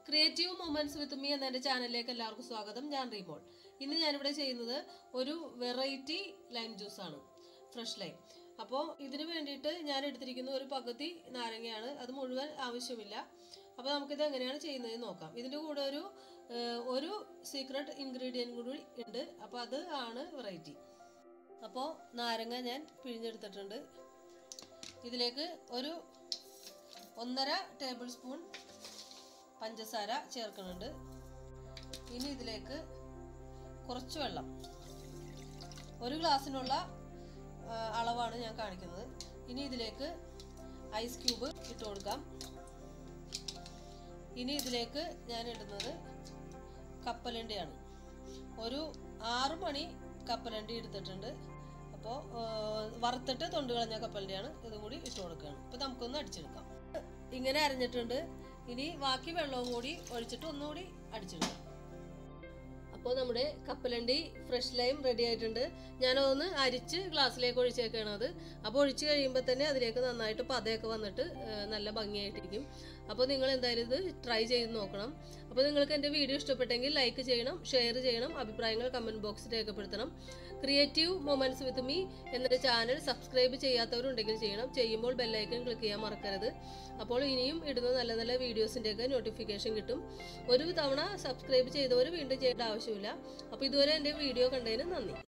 creative moments with me എന്ന എൻ്റെ ചാനലിലേക്ക് എല്ലാവർക്കും സ്വാഗതം ഞാൻ റീമോൾ ഇന്ന് ഞാനിവിടെ ചെയ്യുന്നത് ഒരു വെറൈറ്റി ലൈം ജ്യൂസാണ് ഫ്രഷ് ലൈം അപ്പോൾ ഇതിന് വേണ്ടിയിട്ട് ഞാൻ എടുത്തിരിക്കുന്ന ഒരു പകുതി നാരങ്ങയാണ് അത് മുഴുവൻ ആവശ്യമില്ല അപ്പോൾ നമുക്കിത് എങ്ങനെയാണ് ചെയ്യുന്നത് നോക്കാം ഇതിൻ്റെ കൂടെ ഒരു ഏഹ്, ഒരു സീക്രട്ട് ഇൻഗ്രീഡിയൻറ്റ് കൂടി ഉണ്ട് അപ്പോൾ അത് ആണ് വെറൈറ്റി അപ്പോൾ നാരങ്ങ ഞാൻ പിഴിഞ്ഞെടുത്തിട്ടുണ്ട് ഇതിലേക്ക് ഒരു ഒന്നര ടേബിൾ സ്പൂൺ പഞ്ചസാര ചേർക്കുന്നുണ്ട് ഇനി ഇതിലേക്ക് കുറച്ച് വെള്ളം ഒരു ഗ്ലാസ്സിനുള്ള ആ, അളവാണ് ഞാൻ കാണിക്കുന്നത് ഇനി ഇതിലേക്ക് ഐസ് ക്യൂബ് ഇട്ട് കൊടുക്കാം ഇനി ഇതിലേക്ക് ഞാൻ ഇടുന്നത് കപ്പലണ്ടിയാണ് ഒരു ആറ് മണി കപ്പലണ്ടി എടുത്തിട്ടുണ്ട് അപ്പോൾ വറുത്തിട്ട് തൊണ്ട് കളഞ്ഞ കപ്പലണ്ടിയാണ് ഇതും കൂടി ഇട്ട് കൊടുക്കുകയാണ് അപ്പോൾ നമുക്കൊന്ന് അടിച്ചെടുക്കാം ഇങ്ങനെ അരഞ്ഞിട്ടുണ്ട് ഇനി ബാക്കി വെള്ളവും കൂടി ഒഴിച്ചിട്ട് ഒന്നുകൂടി അടിച്ചെടുക്കാം അപ്പോൾ നമ്മുടെ കപ്പലണ്ടി ഫ്രഷ് ലൈം റെഡി ആയിട്ടുണ്ട് ഞാനതൊന്ന് അരിച്ച് ഗ്ലാസ്സിലേക്ക് ഒഴിച്ചേക്കാണ് അത് അപ്പോൾ ഒഴിച്ച് കഴിയുമ്പോൾ തന്നെ അതിലേക്ക് നന്നായിട്ട് പതയൊക്കെ വന്നിട്ട് ആ, നല്ല ഭംഗിയായിട്ടിരിക്കും അപ്പോൾ നിങ്ങൾ എന്തായാലും ഇത് ട്രൈ ചെയ്ത് നോക്കണം അപ്പോൾ നിങ്ങൾക്ക് എൻ്റെ വീഡിയോ ഇഷ്ടപ്പെട്ടെങ്കിൽ ലൈക്ക് ചെയ്യണം ഷെയർ ചെയ്യണം അഭിപ്രായങ്ങൾ കമൻറ്റ് ബോക്സിൽ രേഖപ്പെടുത്തണം ക്രിയേറ്റീവ് മൊമെൻറ്റ്സ് വിത്ത് മീ എന്നൊരു ചാനൽ സബ്സ്ക്രൈബ് ചെയ്യാത്തവരുണ്ടെങ്കിൽ ചെയ്യണം ചെയ്യുമ്പോൾ ബെല്ലൈക്കൺ ക്ലിക്ക് ചെയ്യാൻ മറക്കരുത് അപ്പോൾ ഇനിയും ഇടുന്ന നല്ല നല്ല വീഡിയോസിൻ്റെയൊക്കെ നോട്ടിഫിക്കേഷൻ കിട്ടും ഒരു തവണ സബ്സ്ക്രൈബ് ചെയ്തവർ വീണ്ടും ചെയ്യേണ്ട ആവശ്യമില്ല അപ്പോൾ ഇതുവരെ എൻ്റെ വീഡിയോ കണ്ടതിന് നന്ദി